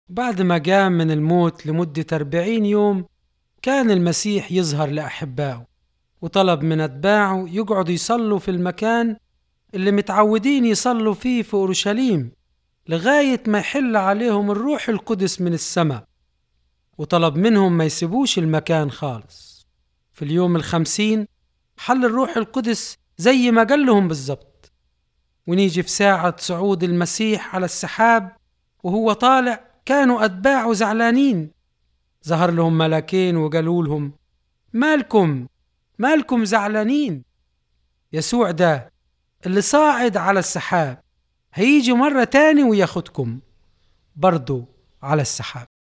بعد ما قام من الموت لمدة أربعين يوم كان المسيح يظهر لأحبائه وطلب من أتباعه يقعدوا يصلوا في المكان اللي متعودين يصلوا فيه في أورشليم لغاية ما يحل عليهم الروح القدس من السماء وطلب منهم ما يسيبوش المكان خالص في اليوم الخمسين حل الروح القدس زي ما قال لهم بالظبط ونيجي في ساعة صعود المسيح على السحاب وهو طالع كانوا أتباعه زعلانين ظهر لهم ملاكين وقالوا لهم مالكم مالكم زعلانين يسوع ده اللي صاعد على السحاب هيجي مرة تاني وياخدكم برضو على السحاب